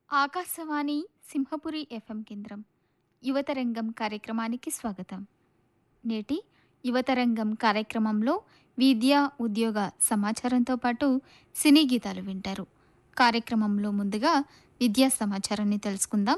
Akashvani Simhapuri FM కేంద్రం యువతరంగం కార్యక్రమానికి స్వాగతం నేటి యువతరంగం కార్యక్రమంలో విద్య ఉద్యోగ సమాచారంతో పాటు సినీ గీతాలు వింటారు కార్యక్రమంలో ముందుగా విద్యా సమాచారాన్ని తెలుసుకుందాం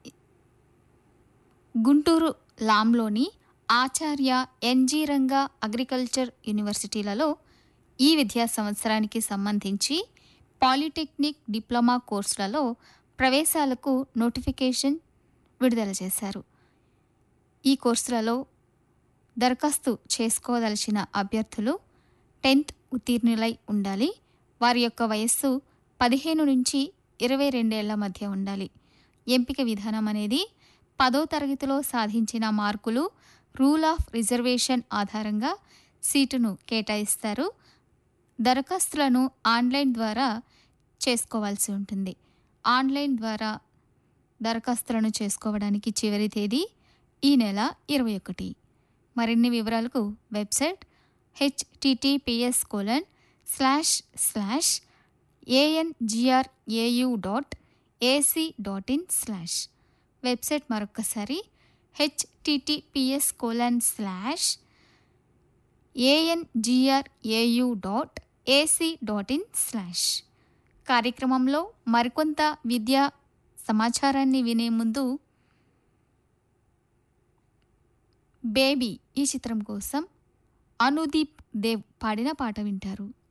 గుంటూరు లాంలోని ఆచార్య ఎన్జీ రంగా అగ్రికల్చర్ యూనివర్సిటీలలో ఈ విద్యా సంవత్సరానికి సంబంధించి పాలిటెక్నిక్ డిప్లొమా కోర్సులలో ప్రవేశాలకు నోటిఫికేషన్ విడుదల చేశారు ఈ కోర్సులలో దరఖాస్తు చేసుకోదలిచిన అభ్యర్థులు టెన్త్ ఉత్తీర్ణులై ఉండాలి వారి యొక్క వయస్సు పదిహేను నుంచి ఇరవై రెండేళ్ల మధ్య ఉండాలి ఎంపిక విధానం అనేది పదో తరగతిలో సాధించిన మార్కులు రూల్ ఆఫ్ రిజర్వేషన్ ఆధారంగా సీటును కేటాయిస్తారు దరఖాస్తులను ఆన్లైన్ ద్వారా చేసుకోవాల్సి ఉంటుంది ఆన్లైన్ ద్వారా దరఖాస్తులను చేసుకోవడానికి చివరి తేదీ ఈ నెల ఇరవై ఒకటి మరిన్ని వివరాలకు website HTTPS colon slash slash ANGRAU dot AC dot in slash website మరొకసారి HTTPS colon slash ANGRAU dot AC dot in slash కార్యక్రమంలో మరికొంత విద్యా సమాచారాన్ని వినే ముందు బేబీ ఈ చిత్రం కోసం అనుదీప్ దేవ్ పాడిన పాట వింటారు